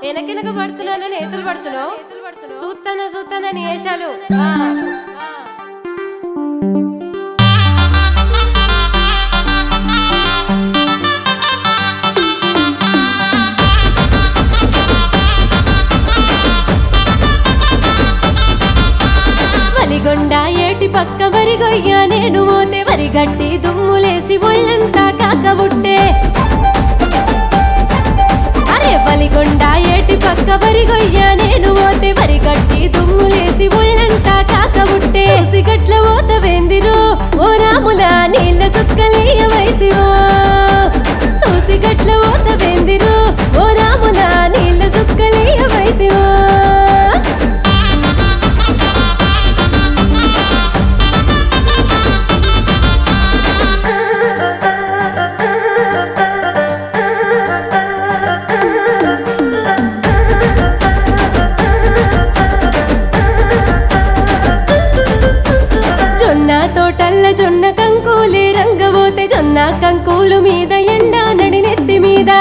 వెనకెనక పడుతున్నాను నేతలు పడుతున్నావు సూత్తన సూత్తన నీ వేషాలు ఆ, ఆ. వలిగొండ ఏటి పక్క వరిగొయ్య నేను పోతే వరిగట్టి దుమ్ములేసి ఒళ్ళంతా కాకబుట్టే అరే వలిగొండ ఏటి పక్క వరిగొయ్య నేను పోతే వరిగట్టి దుమ్ములేసి ఒళ్ళంతా కాకబుట్టే సిగట్ల ఓత వెందిరో ఓ రాముల నీళ్ళ సుక్కలీయమైతివో సోసిగట్ల ఓత వెందిరో ఓ రాముల నీళ్ళ సుక్కలీయమైతివో జొన్న తోటల్ల జొన్న కంకులే రంగబోతే జొన్న కంకులు మీద ఎండ నడి నెత్తి మీద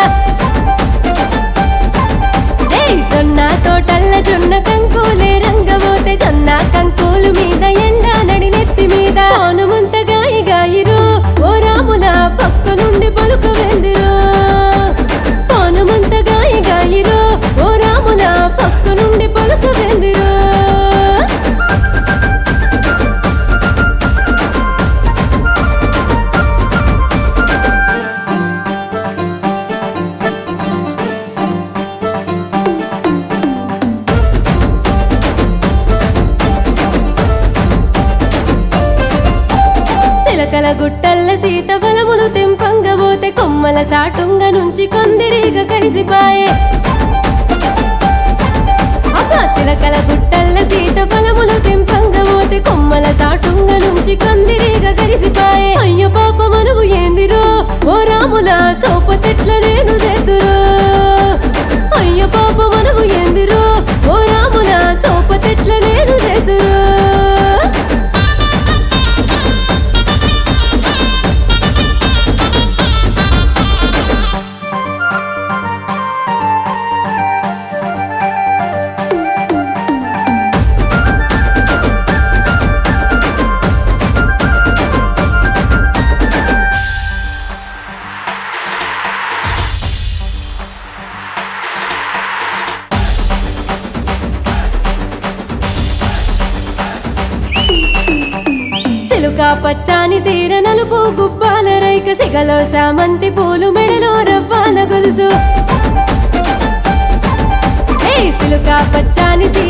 ఏయ్ జొన్న తోటల్ల జొన్న కంకులే రంగబోతే జొన్న కంకులు మీద ఎండ నడి నెత్తి మీద పౌనమంత గాయి గాయిరో ఓ రాముల పక్క నుండి పలుకు వెందిరో పౌనమంత గాయి గాయిరో ఓ రాముల పక్క నుండి పలుకు వెందిరో సిలకల గుట్టల్ల సీత ఫలములు తెంపంగబోతే కొమ్మల సాటుంగ నుంచి కొందిరీగ కలిసిపాయే అబ్బా సిలకల గుట్టల్ల సీత ఫలములు తెంపంగబోతే కొమ్మల సాటుంగ నుంచి కొందిరీగ కలిసిపాయే అయ్య పాప మనవు ఏందిరో ఓ రాముల సోపతెట్ల నేను చేద్దురో అయ్య పాప మనవు ఏందిరో ఓ రాముల సోపతెట్ల నేను చేద్దురో సిలుక పచ్చాని సీర నలుపు గుబ్బాల రైక సిగలో సామంతి పూలు మెడలో రవ్వాల గొలుసు ఏయ్ సిలుక పచ్చాని సీర